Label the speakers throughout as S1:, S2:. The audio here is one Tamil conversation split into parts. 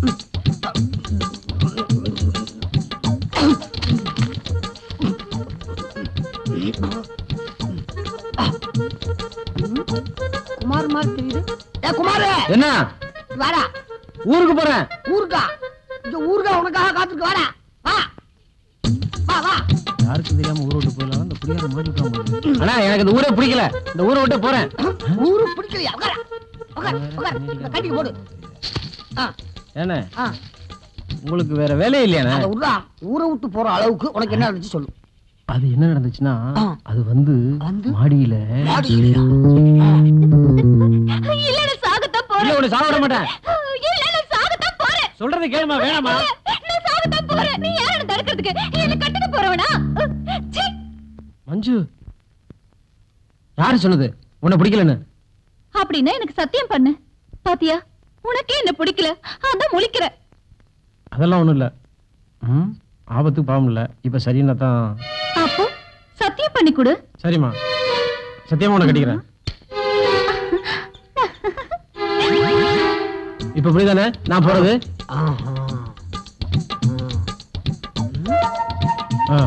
S1: குமார் மாதிரி தெரியுது ஏ குமாரு
S2: என்ன
S1: வாடா
S2: ஊருக்கு போறேன்
S1: ஊருக்கா இந்த ஊருக்கா உனக்காக காத்துருக்கு வாடா வா வா வா
S3: யாருக்கு தெரியாம ஊரை விட்டு போயிடலாம் இந்த குடியார மாட்டிக்கலாம்
S2: அண்ணா எனக்கு இந்த ஊரே பிடிக்கல இந்த ஊரை விட்டு போறேன்
S1: ஊரு பிடிக்கலையா உட்கார உட்கார உட்கார இந்த கட்டிக்கு போடு ஆ
S2: என்ன
S1: ஆ
S2: உங்களுக்கு வேற வேலையே இல்லையாண்ணே
S1: அந்த விட்றா ஊரை விட்டு போற அளவுக்கு உனக்கு என்ன இருந்துச்சு சொல்லு
S3: அது என்ன நடந்துச்சுன்னா
S1: ஆ.
S3: அது வந்து
S1: வந்து?
S3: மாடியில
S1: மாடியிலையா?
S4: இல்ல நான் சாகத்தான்
S2: இல்ல
S4: போறேன்
S2: உன்னை சாக விட மாட்டேன்
S4: இல்ல நான் சாகத்தான் போறேன்
S2: சொல்றது கேளுமா வேணாமா
S4: நான் சாகத்தான் போறேன் நீ யார தடுக்கிறதுக்கு என்ன கட்டிட்டு போறவனா சீ
S2: மஞ்சு யாரு சொன்னது உன்னை பிடிக்கலன்னு
S4: அப்படின்னா எனக்கு சத்தியம் பண்ணு பாத்தியா உனக்கே என்ன பிடிக்கல அதான் முழிக்கிற
S3: அதெல்லாம் ஒண்ணும் இல்ல ம் ஆபத்துக்கு பாவம் இல்ல இப்ப சரின்னா தான்
S4: அப்போ சத்தியம் பண்ணி கொடு
S3: சரிம்மா சத்தியமா உன்னை கட்டிக்கிறேன் இப்ப புரியுதானே நான் போறது
S1: ஆஹா.
S3: ஆ.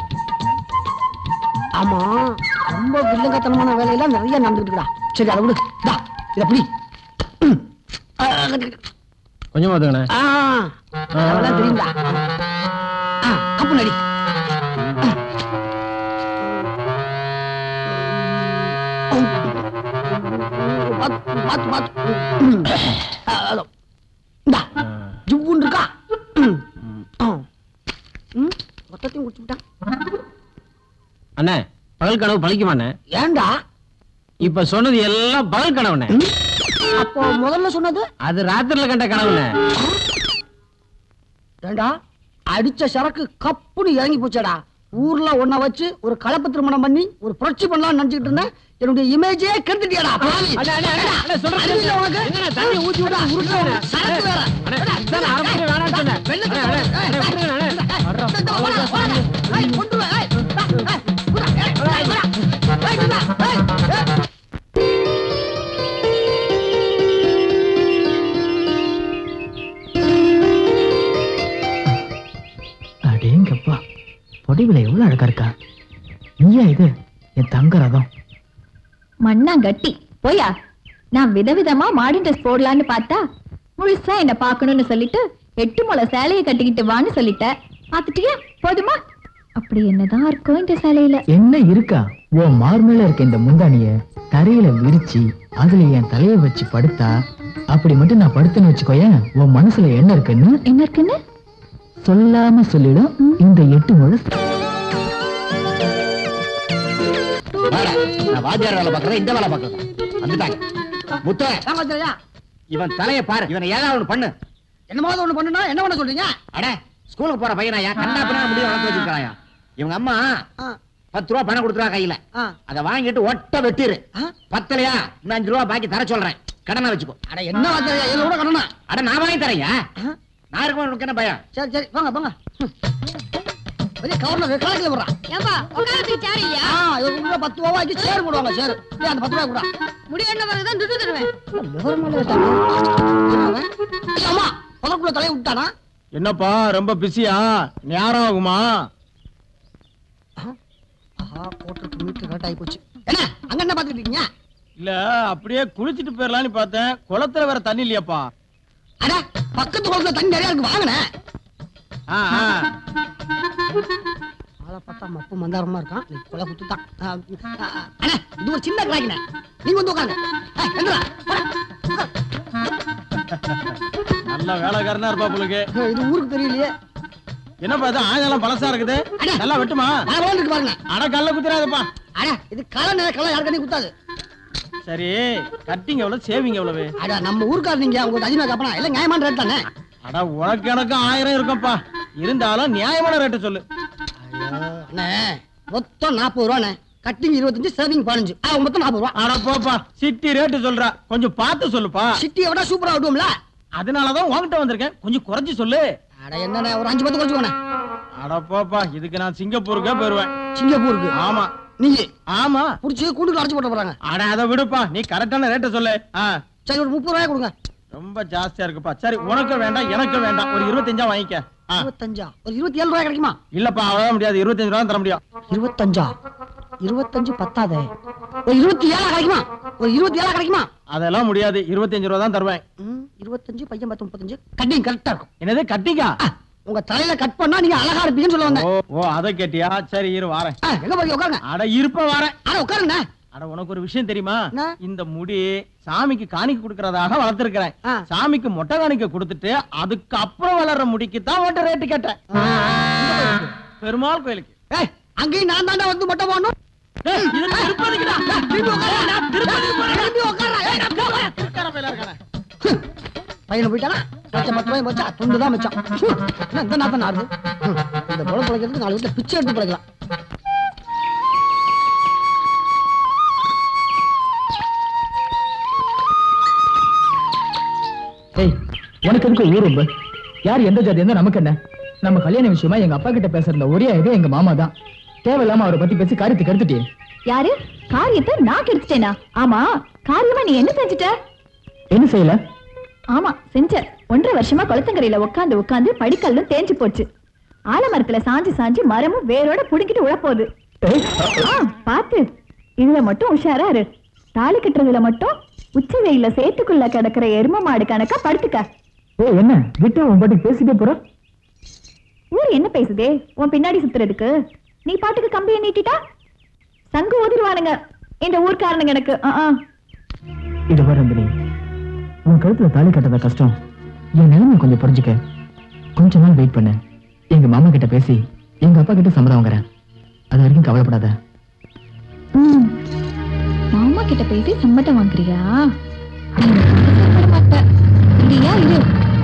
S1: ஆமா ரொம்ப வில்லங்கத்தனமான வேலையெல்லாம் நிறைய நடந்துட்டுடா சரி அதை விடு டா இத புடி ம். ஆ,
S3: கொஞ்சமா அதுங்கண்ணே
S1: ஆ, அதெல்லாம் தெரியும்டா ஆ, கப்பு நடி பாத்து பாத்து பாத்து ம். ஆ, அதோ. இந்தா ஜிவ்வுன்னு இருக்கா ம். ஆ. ம், மொத்தத்தையும் குடிச்சு விட்டான்
S2: அண்ணே பகல் கனவு பழிக்குமாண்ணே
S1: ஏன்டா
S2: இப்ப சொன்னது எல்லாம் பகல் கனவுண்ணே
S1: ம்? அப்போ முதல்ல சொன்னது
S2: அது ராத்திரில கண்ட கனவுண்ணே
S1: ஏண்டா அடிச்ச சரக்கு கப்புன்னு இறங்கி போச்சேடா ஊர்ல ஒன்ன வச்சு ஒரு கலப்பு திருமணம் பண்ணி ஒரு புரட்சி பண்ணலாம்னு நினைச்சிட்டு இருந்தேன் என்னுடைய இமேஜே கெடுத்துட்டியாடா பாவி.
S2: அண்ணே, அண்ணே, அண்ணே, அண்ணே, சொல்றேன்.
S1: அறிவில்லை உனக்கு?
S2: என்னண்ணே, தண்ணி ஊத்தி விட்டா
S1: உருட்டு வேற, சரக்கு வேற.
S2: அண்ணே, அதான் நான் ஆரம்பத்திலே வேணாம்னு சொன்னேன்.
S1: வெள்ளத்தை
S2: அண்ணே, அண்ணே,
S1: ஏய்,
S2: அண்ணே,
S1: ஏய்,
S2: விட்டுருங்க, அண்ணே.
S1: இந்த, இந்த, வாடா, வாடா. ஏய், கொண்டு வா, ஏய், வா, ஏய், விட்றா, ஏய், ஏய், விட்றா. ஏய், விட்றா, ஏய், ஏய்.
S5: அடேங்கப்பா பொடிவில எவ்வளவு அழகா இருக்கா நீயா இது என் தங்க ரதம்
S4: மண்ணாங்கட்டி போயா நான் விதவிதமா மாடர்ன் ட்ரெஸ் போடலான்னு பார்த்தா முழுசா என்ன பார்க்கணும்னு சொல்லிட்டு எட்டு முளை சேலையை கட்டிக்கிட்டு வான்னு சொல்லிட்ட பார்த்துட்டியா போதுமா அப்படி என்னதான் இருக்கும் இந்த சேலையில
S5: என்ன இருக்கா உன் மார்மேல இருக்க இந்த முந்தானிய தரையில விரிச்சு அதுல என் தலைய வச்சு படுத்தா அப்படி மட்டும் நான் படுத்தேன்னு வச்சுக்கோயேன் உன் மனசுல என்ன இருக்குன்னு
S4: என்ன இருக்குன்னு
S5: சொல்லாம சொல்லிடும் இந்த எட்டு முழு
S6: வாடா, நான் வாத்தியார் வேலை பார்க்கறேன் இந்த வேலை பார்க்கறேன் வந்துட்டாங்க முத்த
S1: வாங்க வச்சிருயா.
S6: இவன் தலையை பாரு இவனை ஏதாவது ஒண்ணு பண்ணு
S1: என்னமாவது ஒண்ணு பண்ணுனா என்ன பண்ண சொல்றீங்க
S6: அட ஸ்கூலுக்கு போற பையனாயா கண்டா பின்னா முடிய வளர்த்து வச்சிருக்காயா இவங்க அம்மா
S1: ஆ,
S6: பத்து ரூபா பணம் கொடுத்துருவா கையில
S1: ஆ.
S6: அதை வாங்கிட்டு ஒட்ட வெட்டிரு
S1: ஆ?
S6: பத்தலையா இன்னும் அஞ்சு ரூபா பாக்கி தர சொல்றேன் கடனை வச்சுக்கோ
S1: அட என்ன வாத்தியா இதுல கூட கடனா
S6: அட நான் வாங்கி தரேன்யா
S1: ஆ?
S6: நான் இருக்கும் உனக்கு என்ன பயம்
S1: சரி சரி வாங்க வாங்க ம். பெரிய கவர்ல கணக்கில் விடுறான்
S4: ஏன்பா உட்காரத்துக்கு சேர் இல்லையா
S1: ஆ இது உள்ள பத்து ரூபா வாங்கி சேர் போடுவாங்க சேர் ஏய், அந்த பத்து ரூபாய் கூட
S4: முடி என்ன வரதான் துட்டு தருவேன்
S1: விவரமால இருக்காங்க அம்மா முதற்குள்ள தலையை விட்டானா
S3: என்னப்பா ரொம்ப பிஸியா நேரம் ஆகுமா
S1: ஆஹா போட்டிருக்கு மீட்டர் கரெக்ட் ஆகி போச்சு என்ன அங்க என்ன பாத்துட்டு இருக்கீங்க
S3: இல்ல அப்படியே குளிச்சிட்டு போயிடலான்னு பார்த்தேன் குளத்துல வேற தண்ணி இல்லையாப்பா
S1: அட பக்கத்து குளத்துல தண்ணி நிறைய இருக்கு வாங்கினேன்
S3: ஆ, ஆ.
S1: ஆளை பார்த்தா மப்பு மந்தாரமா இருக்கான் நீ கொலை குத்து தான் அண்ணா இது ஒரு சின்ன கிராக்கினே நீங்க வந்து உட்காருங்க ஏய், எந்திரா, போடா, உட்காரு.
S3: நல்ல வேலைக்காரனா இருப்பா உங்களுக்கு
S1: ஏய், இது ஊருக்கு தெரியலையே
S3: என்னப்பா இது ஆயெல்லாம் பழசா இருக்குது
S1: அட.
S3: நல்லா வெட்டுமா
S1: நான் இருக்கு பாருங்க
S3: அட கல்ல குத்துறாதப்பா
S1: அட இது களை நேர களை யாருக்கே குத்தாது
S3: சரி கட்டிங் எவ்வளவு சேவிங் எவ்வளவு
S1: அட நம்ம ஊருக்கார நீங்க உங்களுக்கு அதிகமா கேப்பனா எல்லாம் நியாயமான ரேட் தானே
S3: அட உனக்கு எனக்கு ஆயிரம் இருக்கும்ப்பா இருந்தாலும் நியாயமான ரேட்டு சொல்லு
S1: ஐயோ, அண்ணே மொத்தம் நாற்பது ரூபாண்ணே கட்டிங் இருபத்தஞ்சு சேவிங் பதினஞ்சு ஆ மொத்தம் நாற்பது ரூபா
S3: அட போப்பா சிட்டி ரேட்டு சொல்றா கொஞ்சம் பார்த்து சொல்லுப்பா
S1: சிட்டியை விட சூப்பரா விடுவோம்ல
S3: அதனாலதான் உன்கிட்ட வந்திருக்கேன் கொஞ்சம் குறைச்சு சொல்லு
S1: அட என்னண்ணே ஒரு அஞ்சு பத்து குறைச்சுக்கோண்ணே
S3: அட போப்பா இதுக்கு நான் சிங்கப்பூருக்கே போயிருவேன்
S1: சிங்கப்பூருக்கு
S3: ஆமா
S1: நீங்க
S3: ஆமா
S1: புடிச்சு கூண்டுக்கு அடைச்சு போட்டு போறாங்க
S3: அட அதை விடுப்பா நீ கரெக்டான ரேட்டை சொல்லு ஆ
S1: சரி ஒரு முப்பது ரூபாய் கொடுங்க
S3: ரொம்ப ஜாஸ்தியா இருக்குப்பா சரி உனக்கும் வேண்டாம் எனக்கும் வேண்டாம் ஒரு இருபத்தஞ்சா வாங்கிக்க ஆ.
S1: இருபத்தஞ்சா ஒரு இருபத்தி ஏழு ரூபாய் கிடைக்குமா
S3: இல்லப்பா அவ்வளவு முடியாது இருபத்தஞ்சு ரூபா தான் தர முடியும்
S1: இருபத்தஞ்சா இருபத்தஞ்சு பத்தாதே ஒரு இருபத்தி ஏழா கிடைக்குமா ஒரு இருபத்தி ஏழா கிடைக்குமா
S3: அதெல்லாம் முடியாது இருபத்தஞ்சு ரூபா தான் தருவேன்
S1: ம், இருபத்தஞ்சு பையன் பத்து முப்பத்தஞ்சு கட்டிங் கரெக்டா இருக்கும்
S3: என்னது கட்டிக்கா
S1: ஆ, உங்க தலையில கட் பண்ணா நீங்க அழகா இருப்பீங்கன்னு சொல்ல வந்தேன்
S3: ஓ ஓ அதை கேட்டியா சரி இரு வாரேன்
S1: ஆ, எங்க போய் உட்காருங்க
S3: அட இருப்ப வாரேன்
S1: அட உட்காருங்க
S3: அட உனக்கு ஒரு விஷயம் தெரியுமா
S1: என்ன?
S3: இந்த முடி சாமிக்கு காணிக்க கொடுக்கறதாக வளர்த்திருக்கிறேன்
S1: ஆ.
S3: சாமிக்கு மொட்டை காணிக்க கொடுத்துட்டு அதுக்கு அப்புறம் வளர்ற முடிக்கு தான் உன்கிட்ட ரேட்டு கேட்டேன் பெருமாள் கோயிலுக்கு
S1: ஏய், அங்கேயும் நான் தாண்டா வந்து மொட்டை போடணும்
S3: டேய், இது திருப்பதிக்குடா.
S1: திரும்பி உட்காருடா.
S3: நான் திருப்பதிக்கு போறேன்.
S1: திரும்பி உட்காருடா. ஏய், நான் போறேன்.
S3: திருக்கார பயலா இருக்கானே.
S1: பையனை போயிட்டானா மச்சம் பத்து ரூபாய் மச்சா துண்டு தான் மச்சான் ஹம், என்ன இந்த நாத்தம் நாடுது ஹம், இந்த பொழப்பு பிழைக்கிறதுக்கு நாலு வீட்டுல பிச்சை எடுத்து பிழைக்கலாம்
S5: ஏய் உனக்கு எதுக்கு ஊர் ரொம்ப யார் எந்த ஜாதி இருந்தா நமக்கு என்ன நம்ம கல்யாண விஷயமா எங்க அப்பா கிட்ட பேசுற ஒரே இது எங்க மாமா தான் தேவையில்லாம அவரை பத்தி பேசி காரியத்தை கருத்துட்டே
S4: யாரு காரியத்தை நான் கெடுத்துட்டேனா ஆமா காரியமா நீ என்ன செஞ்சுட்ட
S5: என்ன செய்யல
S4: ஆமா செஞ்ச ஒன்றரை வருஷமா குளத்தங்கரையில உட்காந்து உட்காந்து படிக்கல்லும் தேஞ்சு போச்சு ஆலமரத்துல சாஞ்சு சாஞ்சு மரமும் வேரோட புடுங்கிட்டு உழப்போகுது
S5: ஏய்,
S4: ஆ, பாத்து இதுல மட்டும் உஷாரா இரு தாலி கட்டுறதுல மட்டும் உச்சி வெயில சேத்துக்குள்ள கிடக்குற எரும மாடு கணக்கா படுத்துக்க
S5: ஏய் என்ன விட்டு உன் பாட்டுக்கு பேசிட்டே போற
S4: ஊர் என்ன பேசுதே உன் பின்னாடி சுத்துறதுக்கு நீ பாட்டுக்கு கம்பியை நீட்டிட்டா சங்கு ஊதிருவானுங்க இந்த ஊர்க்காரனுங்க எனக்கு ஆ, ஆ.
S5: இது வர நீ உன் கழுத்துல தாலி கட்டத கஷ்டம் என் நிலைமை கொஞ்சம் புரிஞ்சுக்க கொஞ்ச நாள் வெயிட் பண்ணு எங்க மாமா கிட்ட பேசி எங்க அப்பா கிட்ட சம்மதம் வாங்குறேன் அது வரைக்கும் கவலைப்படாத
S4: ம். மாமா கிட்ட பேசி சம்மதம் வாங்குறியா நீ சம்மதப்பட மாட்ட. இல்லையா இரு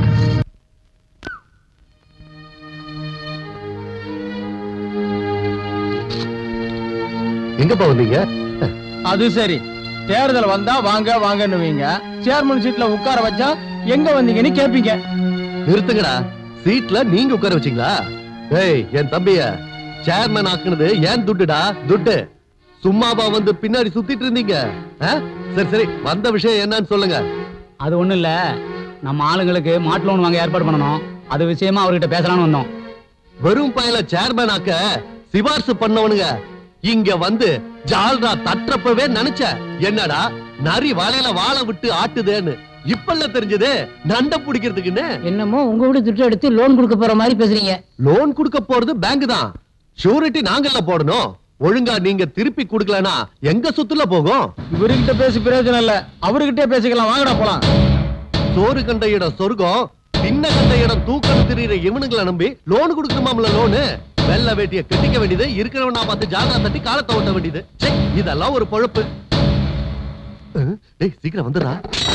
S6: எங்கப்பா வந்தீங்க
S3: அது சரி தேர்தல் வந்தா வாங்க வாங்கன்னுவீங்க சேர்மன் சீட்ல உட்கார வச்சா எங்க வந்தீங்கன்னு கேப்பீங்க
S6: நிறுத்துங்கடா சீட்ல நீங்க உட்கார வச்சீங்களா ஏய் என் தம்பிய சேர்மன் ஆக்குனது ஏன் துட்டுடா துட்டு சும்மாவா வந்து பின்னாடி சுத்திட்டு இருந்தீங்க ஆ? சரி சரி வந்த விஷயம் என்னன்னு சொல்லுங்க
S2: அது ஒண்ணும் இல்ல நம்ம ஆளுங்களுக்கு மாட்டு லோன் வாங்க ஏற்பாடு பண்ணணும் அது விஷயமா அவர்கிட்ட பேசலாம்னு வந்தோம்
S6: வெறும் பயல சேர்மன் ஆக்க சிபாரிசு பண்ணவனுங்க இங்க வந்து ஜால்ரா தட்டுறப்பவே நினைச்ச என்னடா நரி வலையில வாழை விட்டு ஆட்டுதேன்னு இப்பல்ல தெரிஞ்சது நண்ட பிடிக்கிறதுக்குன்னு
S2: என்னமோ உங்க வீடு துட்டு எடுத்து லோன் கொடுக்க போற மாதிரி பேசுறீங்க
S6: லோன் கொடுக்க போறது பேங்க் தான் ஷூரிட்டி நாங்கல்ல போடணும் ஒழுங்கா நீங்க திருப்பி கொடுக்கலனா எங்க சுத்துல போகும்
S3: இவர்கிட்ட பேசி பிரயோஜனம் இல்ல அவர்கிட்டே பேசிக்கலாம் வாங்கடா போலாம்
S6: சோறு கண்ட இடம் சொர்க்கம் சின்ன கண்ட இடம் தூக்கம் திரியிற இவனுங்களை நம்பி லோன் கொடுக்கணுமாம்ல லோனு வெள்ள வேட்டிய கட்டிக்க வேண்டியது இருக்கிறவனா பார்த்து ஜாதா தட்டி காலத்தை ஓட்ட வேண்டியது ச்சே, இதெல்லாம் ஒரு பொழப்பு அஹ், டேய் சீக்கிரம் வந்துடா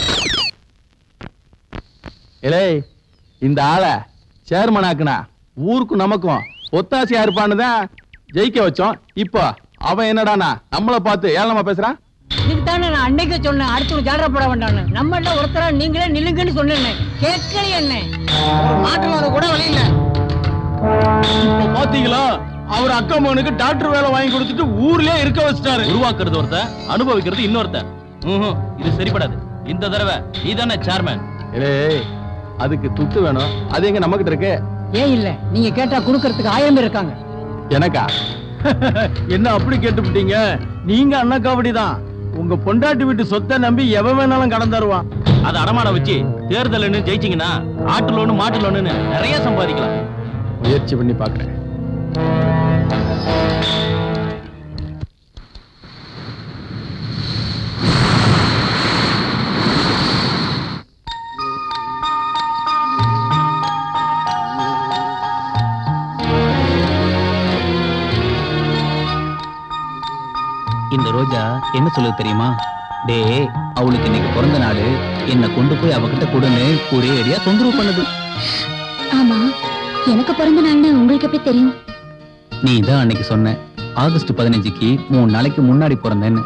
S3: இலே இந்த ஆளை சேர்மன் ஆக்குனா ஊருக்கும் நமக்கும் ஒத்தாசையா இருப்பான்னு தான் ஜெயிக்க வச்சோம் இப்போ அவன் என்னடானா நம்மள பார்த்து ஏளனமா பேசுறான்
S7: இதுக்கு தானே நான் அன்னைக்கு சொன்னேன் அடுத்து ஜாலரா போட வேண்டாம்னு நம்மள்ட்ட ஒருத்தரா நீங்களே நில்லுங்கன்னு சொன்னேன் கேட்கலையே என்ன
S1: மாற்றுவாத கூட வழி இல்ல
S3: இப்போ பாத்தீங்களா அவர் அக்கா மகனுக்கு டாக்டர் வேலை வாங்கி கொடுத்துட்டு ஊர்லயே இருக்க வச்சிட்டாரு
S8: உருவாக்குறது ஒருத்த அனுபவிக்கிறது இன்னொருத்த ம்ஹும், இது சரிப்படாது இந்த தடவை நீ தானே சேர்மேன்
S3: இலே அதுக்கு துட்டு வேணும் அது எங்க நம்ம கிட்ட இருக்கு
S7: ஏன் இல்ல நீங்க கேட்டா குடுக்கறதுக்கு ஆயிரம் பேர் இருக்காங்க
S3: எனக்கா என்ன அப்படி கேட்டுவிட்டீங்க நீங்க அண்ணா காவடி தான் உங்க பொண்டாட்டி வீட்டு சொத்தை நம்பி எவன் வேணாலும் கடன் தருவான்
S8: அதை அடமான வச்சு தேர்தல்னு ஜெயிச்சீங்கன்னா ஆட்டு லோனு மாட்டு லோனுன்னு நிறைய சம்பாதிக்கலாம்
S3: முயற்சி பண்ணி பாக்குறேன்
S8: இந்த ரோஜா என்ன சொல்லுது தெரியுமா டே அவளுக்கு இன்னைக்கு பிறந்த நாள் என்ன கொண்டு போய் அவகிட்ட கொடுன்னு ஒரே அடியா தொந்தரவு பண்ணுது
S4: ஆமா எனக்கு பிறந்த நாள்னு உங்களுக்கு எப்படி தெரியும்
S8: நீ தான் அன்னைக்கு சொன்ன ஆகஸ்ட் பதினஞ்சுக்கு மூணு நாளைக்கு முன்னாடி பிறந்தேன்னு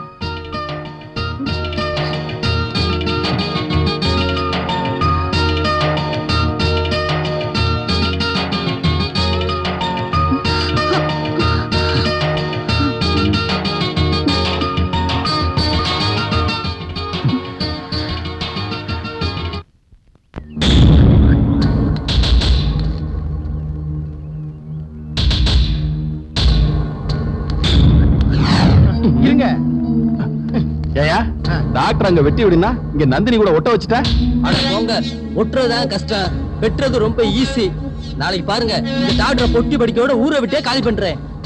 S3: என்னையா டாக்டர் அங்க வெட்டி விடுனா இங்க நந்தினி கூட ஒட்ட வச்சுட்ட
S1: அட போங்க ஒட்டுறதுதான் கஷ்டம் வெட்டுறது ரொம்ப ஈஸி நாளைக்கு பாருங்க இந்த டாக்டரை பொட்டி படிக்கையோட ஊரை விட்டே காலி பண்றேன்